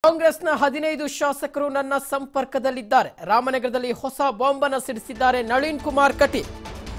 ಕಾಂಗ್ರೆಸ್ನ ಹದಿನೈದು ಶಾಸಕರು ನನ್ನ ಸಂಪರ್ಕದಲ್ಲಿದ್ದಾರೆ ರಾಮನಗರದಲ್ಲಿ ಹೊಸ ಬಾಂಬ್ ಅನ್ನು ಸಿಡಿಸಿದ್ದಾರೆ ನಳಿನ್ ಕುಮಾರ್ ಕಟೀಲ್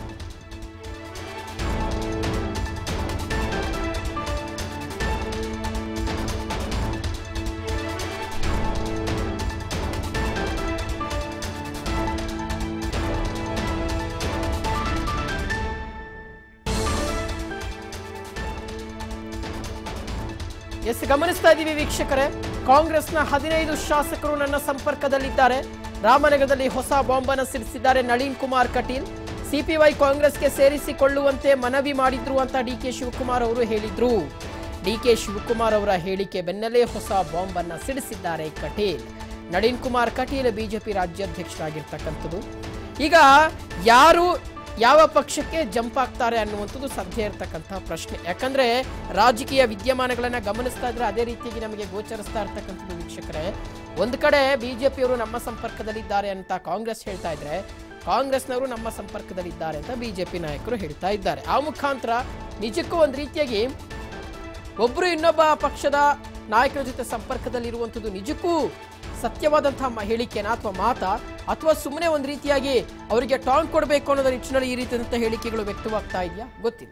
ಎಸ್ ಗಮನಿಸ್ತಾ ಇದ್ದೀವಿ ವೀಕ್ಷಕರೇ ಕಾಂಗ್ರೆಸ್ನ ಹದಿನೈದು ಶಾಸಕರು ನನ್ನ ಸಂಪರ್ಕದಲ್ಲಿದ್ದಾರೆ ರಾಮನಗರದಲ್ಲಿ ಹೊಸ ಬಾಂಬ್ ಅನ್ನು ಸಿಡಿಸಿದ್ದಾರೆ ನಳಿನ್ ಕುಮಾರ್ ಕಟೀಲ್ ಸಿಪಿವೈ ಕಾಂಗ್ರೆಸ್ಗೆ ಸೇರಿಸಿಕೊಳ್ಳುವಂತೆ ಮನವಿ ಮಾಡಿದ್ರು ಅಂತ ಡಿ ಕೆ ಶಿವಕುಮಾರ್ ಅವರು ಹೇಳಿದ್ರು ಡಿ ಕೆ ಶಿವಕುಮಾರ್ ಅವರ ಹೇಳಿಕೆ ಬೆನ್ನಲ್ಲೇ ಹೊಸ ಬಾಂಬ್ ಅನ್ನ ಸಿಡಿಸಿದ್ದಾರೆ ಕಟೀಲ್ ನಳಿನ್ ಕುಮಾರ್ ಕಟೀಲ್ ಬಿಜೆಪಿ ರಾಜ್ಯಾಧ್ಯಕ್ಷರಾಗಿರ್ತಕ್ಕಂಥದ್ದು ಈಗ ಯಾರು ಯಾವ ಪಕ್ಷಕ್ಕೆ ಜಂಪ್ ಆಗ್ತಾರೆ ಅನ್ನುವಂಥದ್ದು ಸದ್ಯ ಇರತಕ್ಕಂತಹ ಪ್ರಶ್ನೆ ಯಾಕಂದ್ರೆ ರಾಜಕೀಯ ವಿದ್ಯಮಾನಗಳನ್ನ ಗಮನಿಸ್ತಾ ಇದ್ರೆ ಅದೇ ರೀತಿಯಾಗಿ ನಮಗೆ ಗೋಚರಿಸ್ತಾ ಇರ್ತಕ್ಕಂಥದ್ದು ವೀಕ್ಷಕರೇ ಒಂದು ಕಡೆ ಬಿಜೆಪಿಯವರು ನಮ್ಮ ಸಂಪರ್ಕದಲ್ಲಿದ್ದಾರೆ ಅಂತ ಕಾಂಗ್ರೆಸ್ ಹೇಳ್ತಾ ಇದ್ರೆ ಕಾಂಗ್ರೆಸ್ನವರು ನಮ್ಮ ಸಂಪರ್ಕದಲ್ಲಿದ್ದಾರೆ ಅಂತ ಬಿಜೆಪಿ ನಾಯಕರು ಹೇಳ್ತಾ ಇದ್ದಾರೆ ಆ ಮುಖಾಂತರ ನಿಜಕ್ಕೂ ಒಂದು ರೀತಿಯಾಗಿ ಒಬ್ರು ಇನ್ನೊಬ್ಬ ಪಕ್ಷದ ನಾಯಕರ ಜೊತೆ ಸಂಪರ್ಕದಲ್ಲಿರುವಂಥದ್ದು ನಿಜಕ್ಕೂ ಸತ್ಯವಾದಂತಹ ಮ- ಹೇಳಿಕೆನಾ ಅಥವಾ ಮಾತಾ ಅಥವಾ ಸುಮ್ಮನೆ ಒಂದು ರೀತಿಯಾಗಿ ಅವರಿಗೆ ಟಾಂಗ್ ಕೊಡಬೇಕು ಅನ್ನೋದ್ರ ನಿಟ್ಟಿನಲ್ಲಿ ಈ ರೀತಿಯಾದಂತಹ ಹೇಳಿಕೆಗಳು ವ್ಯಕ್ತವಾಗ್ತಾ ಇದೆಯಾ ಗೊತ್ತಿಲ್ಲ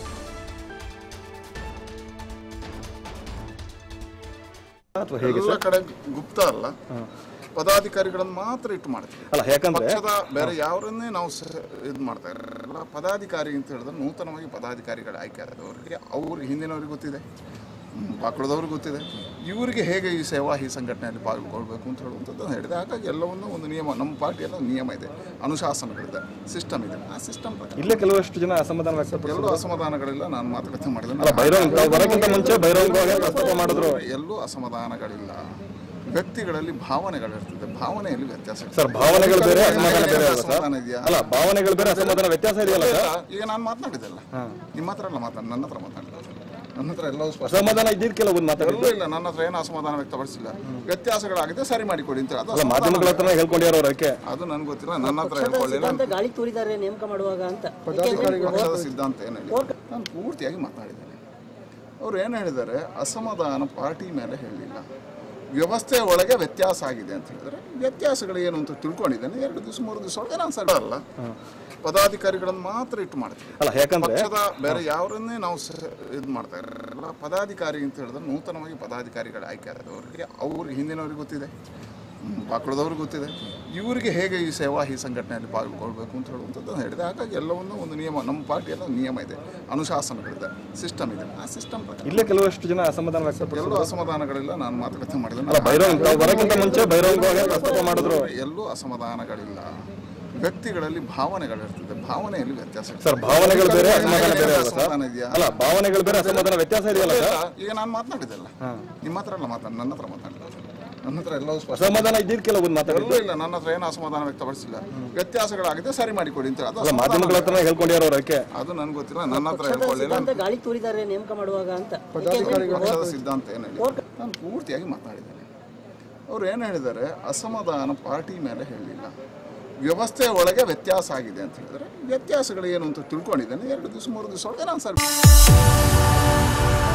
ಅಥವಾ ಹೇಗೆ ಎಲ್ಲ ಕಡೆ ಗುಪ್ತ ಅಲ್ಲ ಪದಾಧಿಕಾರಿಗಳನ್ನು ಮಾತ್ರ ಇಟ್ಟು ಮಾಡ್ತೀವಿ ಅಲ್ಲ ಯಾಕಂದ್ರೆ ಪಕ್ಷದ ಬೇರೆ ಯಾವರನ್ನೇ ನಾವು ಇದು ಮಾಡ್ತಾ ಇರಲ್ಲ ಪದಾಧಿಕಾರಿ ಅಂತ ಹೇಳಿದ್ರೆ ನೂತನವಾಗಿ ಪದಾಧಿಕಾರಿಗಳು ಆಯ್ಕೆ ಆದವರಿಗೆ ಅವ್ರಿಗೆ ಹಿಂದಿನವ್ರಿಗೆ ಗೊತ್ತಿದೆ ಹ್ಮ್, ಬಾಕಳದವ್ರಿಗೆ ಗೊತ್ತಿದೆ ಇವರಿಗೆ ಹೇಗೆ ಈ ಸೇವಾ ಈ ಸಂಘಟನೆಯಲ್ಲಿ ಪಾಲ್ಗೊಳ್ಬೇಕು ಅಂತ ಹೇಳುವಂಥದ್ದು ಹೇಳಿದೆ ಹಾಗಾಗಿ ಎಲ್ಲವನ್ನೂ ಒಂದು ನಿಯಮ ನಮ್ಮ ಪಾರ್ಟಿಯಲ್ಲ ಒಂದು ನಿಯಮ ಇದೆ ಅನುಶಾಸನಗಳಿದೆ ಸಿಸ್ಟಮ್ ಇದೆ ಆ ಸಿಸ್ಟಮ್ ಇಲ್ಲೇ ಕೆಲವಷ್ಟು ಜನ ಅಸಮಾಧಾನ ವ್ಯಕ್ತಪಡಿಸಿದ್ರು ಎಲ್ಲೂ ಅಸಮಾಧಾನಗಳಿಲ್ಲ ನಾನು ಮಾತುಕತೆ ಮಾಡಿದೆ ಅಲ್ಲ ಬಹಿರಂಗ ತಾವು ಬರೋಕ್ಕಿಂತ ಮುಂಚೆ ಬಹಿರಂಗವಾಗಿ ಪ್ರಸ್ತಾಪ ಮಾಡಿದ್ರು ಎಲ್ಲೂ ಅಸಮಾಧಾನಗಳಿಲ್ಲ ವ್ಯಕ್ತಿಗಳಲ್ಲಿ ಭಾವನೆಗಳಿರ್ತದೆ ಭಾವನೆಯಲ್ಲಿ ವ್ಯತ್ಯಾಸ ಇರ್ತದೆ. ಸರ್ ಭಾವನೆಗಳು ಬೇರೆ ಅಸಮಾಧಾನ ಬೇರೆ ಅಲ್ವಾ ಸರ್ ಅಸಮಾಧಾನ ಇದೆಯಾ ಅಲ್ಲ ಭಾವನೆಗಳು ಬೇರೆ ಅಸಮಾಧಾನ ವ್ಯತ್ಯಾಸ ಇದೆಯಲ್ಲ ಸರ್ ಇಲ್ಲ, ಈಗ ನಾನು ಮಾತನಾಡಿದ್ದಲ್ಲ ನಿಮ್ಮ ಹತ್ರ ಎಲ್ಲ ಮಾತಾಡ ನನ್ನ ಹತ್ರ ಮಾತಾಡಿಲ್ಲ ನನ್ನ ಹತ್ರ ಎಲ್ಲವೂ ಸ್ಪಷ್ಟ ಅಸಮಾಧಾನ ಇದ್ದಿದ್ಕೆಲ್ಲ ಒಂದು ಮಾತಾಡಿದ್ರು ಎಲ್ಲೂ ಇಲ್ಲ ನನ್ನ ಹತ್ರ ಏನು ಅಸಮಾಧಾನ ವ್ಯಕ್ತಪಡಿಸಿಲ್ಲ ವ್ಯತ್ಯಾಸಗಳಾಗಿದೆ ಸರಿ ಮಾಡಿಕೊಡಿ ಅಂತ ಹೇಳಿ. ಅದು ಅಲ್ಲ ಅಸಮಾಧಾನ. ಮಾಧ್ಯಮಗಳ ಹತ್ರ ಹೇಳ್ಕೊಂಡಿರೋ ಅವ್ರು ಅದಕ್ಕೆ ಅದು ನನ್ಗೆ ಗೊತ್ತಿಲ್ಲ ನನ್ನ ಹತ್ರ ಹೇಳ್ಕೊಳ್ಳಿಲ್ಲ ಸಿದ್ಧಾಂತ ಗಾಳಿ ತೂರಿದ್ದಾರೆ ನೇಮಕ ಮಾಡುವಾಗ ಅಂತ ಪಕ್ಷದ ಸಿದ್ಧಾಂತ ಏನು ಹೇಳಿ ನಾನು ಪೂರ್ತಿಯಾಗಿ ಮಾತನಾಡಿದ್ದೇನೆ ಅವ್ರು ಏನು ಹೇಳಿದ್ದಾರೆ ಅಸಮಾಧಾನ ಪಾರ್ಟಿ ಮೇಲೆ ಹೇಳಲಿಲ್ಲ ವ್ಯವಸ್ಥೆ ಒಳಗೆ ವ್ಯತ್ಯಾಸ ಆಗಿದೆ ಅಂತ ಹೇಳಿದ್ರೆ ವ್ಯತ್ಯಾಸಗಳು ಏನು ಅಂತ ತಿಳ್ಕೊಂಡಿದ್ದೇನೆ ಎರಡು ದಿವಸ ಮೂರು ದಿವಸ ಒಳಗೆ ನಾನು ಸರಿ ಅಲ್ಲ ಪದಾಧಿಕಾರಿಗಳನ್ನು ಮಾತ್ರ ಇಟ್ಟು ಮಾಡ್ತೀವಿ ಅಲ್ಲ ಯಾಕಂದ್ರೆ ಪಕ್ಷದ ಬೇರೆ ಯಾವರನ್ನೇ ನಾವು ಇದು ಮಾಡ್ತಾ ಇರಲ್ಲ ಪದಾಧಿಕಾರಿ ಅಂತ ಹೇಳಿದ್ರೆ ನೂತನವಾಗಿ ಪದಾಧಿಕಾರಿಗಳು ಆಯ್ಕೆ ಆದವರಿಗೆ ಅವ್ರಿಗೆ ಹಿಂದಿನವ್ರಿಗೆ ಗೊತ್ತಿದೆ ಹ್ಮ್, ಬಾಕಳದವ್ರಿಗೆ ಗೊತ್ತಿದೆ ಇವರಿಗೆ ಹೇಗೆ ಈ ಸೇವಾ ಈ ಸಂಘಟನೆಯಲ್ಲಿ ಪಾಲ್ಗೊಳ್ಬೇಕು ಅಂತ ಹೇಳುವಂಥದ್ದು ಹೇಳಿದೆ ಹಾಗಾಗಿ ಎಲ್ಲವನ್ನೂ ಒಂದು ನಿಯಮ ನಮ್ಮ ಪಾರ್ಟಿಯಲ್ಲ ಒಂದು ನಿಯಮ ಇದೆ ಅನುಶಾಸನಗಳಿದೆ ಸಿಸ್ಟಮ್ ಇದೆ ಆ ಸಿಸ್ಟಮ್ ಇಲ್ಲೇ ಕೆಲವಷ್ಟು ಜನ ಅಸಮಾಧಾನ ವ್ಯಕ್ತಪಡಿಸಿದ್ರು ಎಲ್ಲೂ ಅಸಮಾಧಾನಗಳಿಲ್ಲ ನಾನು ಮಾತುಕತೆ ಮಾಡಿದೆ ಅಲ್ಲ ಬಹಿರಂಗ ತಾವು ಬರೋಕ್ಕಿಂತ ಮುಂಚೆ ಬಹಿರಂಗವಾಗಿ ಪ್ರಸ್ತಾಪ ಮಾಡಿದ್ರು ಎಲ್ಲೂ ಅಸಮಾಧಾನಗಳಿಲ್ಲ ವ್ಯಕ್ತಿಗಳಲ್ಲಿ ಭಾವನೆಗಳಿರ್ತದೆ ಭಾವನೆಯಲ್ಲಿ ವ್ಯತ್ಯಾಸ ಇರ್ತದೆ. ಸರ್ ಭಾವನೆಗಳು ಬೇರೆ ಅಸಮಾಧಾನ ಬೇರೆ ಅಲ್ವಾ ಸರ್ ಅಸಮಾಧಾನ ಇದೆಯಾ ಅಲ್ಲ ಭಾವನೆಗಳು ಬೇರೆ ಅಸಮಾಧಾನ ವ್ಯತ್ಯಾಸ ಇದೆಯಲ್ಲ ಸರ್ ಇಲ್ಲ, ಈಗ ನಾನು ಮಾತನಾಡಿದ್ದಲ್ಲ ನಿಮ್ಮ ಹತ್ರ ಎಲ್ಲ ಮಾತಾಡ ನನ್ನ ಹತ್ರ ಮಾತಾಡಿಲ್ಲ ನನ್ನ ಹತ್ರ ಎಲ್ಲವೂ ಸ್ಪಷ್ಟ ಅಸಮಾಧಾನ ಇದ್ದಿದ್ಕೆಲ್ಲ ಒಂದು ಮಾತಾಡಿದ್ರು ಎಲ್ಲೂ ಇಲ್ಲ ನನ್ನ ಹತ್ರ ಏನು ಅಸಮಾಧಾನ ವ್ಯಕ್ತಪಡಿಸಿಲ್ಲ ವ್ಯತ್ಯಾಸಗಳಾಗಿದೆ ಸರಿ ಮಾಡಿಕೊಡಿ ಅಂತ ಹೇಳಿ. ಅದು ಅಲ್ಲ ಅಸಮಾಧಾನ. ಮಾಧ್ಯಮಗಳ ಹತ್ರ ಹೇಳ್ಕೊಂಡಿರೋ ಅವ್ರು ಅದಕ್ಕೆ ಅದು ನನ್ಗೆ ಗೊತ್ತಿಲ್ಲ ನನ್ನ ಹತ್ರ ಹೇಳ್ಕೊಳ್ಳಿಲ್ಲ ಸಿದ್ಧಾಂತ ಗಾಳಿ ತೂರಿದ್ದಾರೆ ನೇಮಕ ಮಾಡುವಾಗ ಅಂತ ಪಕ್ಷದ ಸಿದ್ಧಾಂತ ಏನು ಹೇಳಿ ನಾನು ಪೂರ್ತಿಯಾಗಿ ಮಾತನಾಡಿದ್ದೇನೆ ಅವ್ರು ಏನು ಹೇಳಿದ್ದಾರೆ ಅಸಮಾಧಾನ ಪಾರ್ಟಿ ಮೇಲೆ ಹೇಳಲಿಲ್ಲ ವ್ಯವಸ್ಥೆ ಒಳಗೆ ವ್ಯತ್ಯಾಸ ಆಗಿದೆ ಅಂತ ಹೇಳಿದ್ರೆ ವ್ಯತ್ಯಾಸಗಳು ಏನು ಅಂತ ತಿಳ್ಕೊಂಡಿದ್ದೇನೆ ಎರಡು ದಿವಸ ಮೂರು ದಿವಸ ಒಳಗೆ ನಾನು ಸರಿ